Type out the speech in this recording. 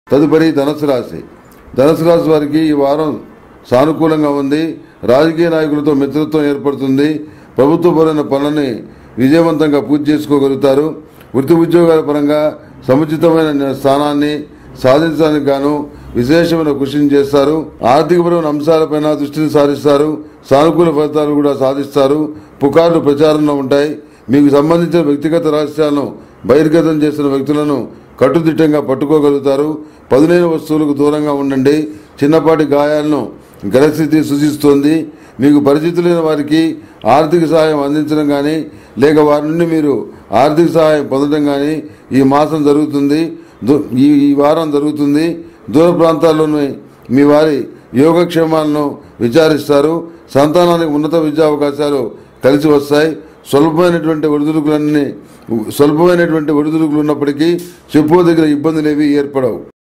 తదుపరి ధనుసు రాశి ధనుసు రాశి వారికి ఈ వారం సానుకూలంగా ఉంది రాజకీయ నాయకులతో మిత్రత్వం ఏర్పడుతుంది ప్రభుత్వపరమైన పనులని విజయవంతంగా పూర్తి చేసుకోగలుగుతారు వృత్తి ఉద్యోగాల పరంగా సముచితమైన స్థానాన్ని సాధించడానికి గాను విశేషమైన కృషిని చేస్తారు ఆర్థికపరమైన అంశాలపైన దృష్టిని సారిస్తారు సానుకూల ఫలితాలు కూడా సాధిస్తారు పుకార్లు ప్రచారంలో ఉంటాయి మీకు సంబంధించిన వ్యక్తిగత రహస్యాలను బహిర్గతం చేసిన వ్యక్తులను కట్టుదిట్టంగా పట్టుకోగలుగుతారు పదునైన వస్తువులకు దూరంగా ఉండండి చిన్నపాటి గాయాలను గ్రహస్థితి సూచిస్తోంది మీకు పరిచితులైన వారికి ఆర్థిక సహాయం అందించడం కానీ లేక వారి నుండి మీరు ఆర్థిక సహాయం పొందడం కానీ ఈ మాసం జరుగుతుంది దు- ఈ ఈ వారం జరుగుతుంది దూర ప్రాంతాల్లోని మీ వారి యోగక్షేమాలను విచారిస్తారు సంతానానికి ఉన్నత విద్యా అవకాశాలు కలిసి వస్తాయి స్వల్పమైనటువంటి ఒడిదుడుకులన్నీ స్వల్పమైనటువంటి ఒడిదుడుకులు ఉన్నప్పటికీ చెప్పుకోదగిన ఇబ్బందులు ఏవి ఏర్పడవు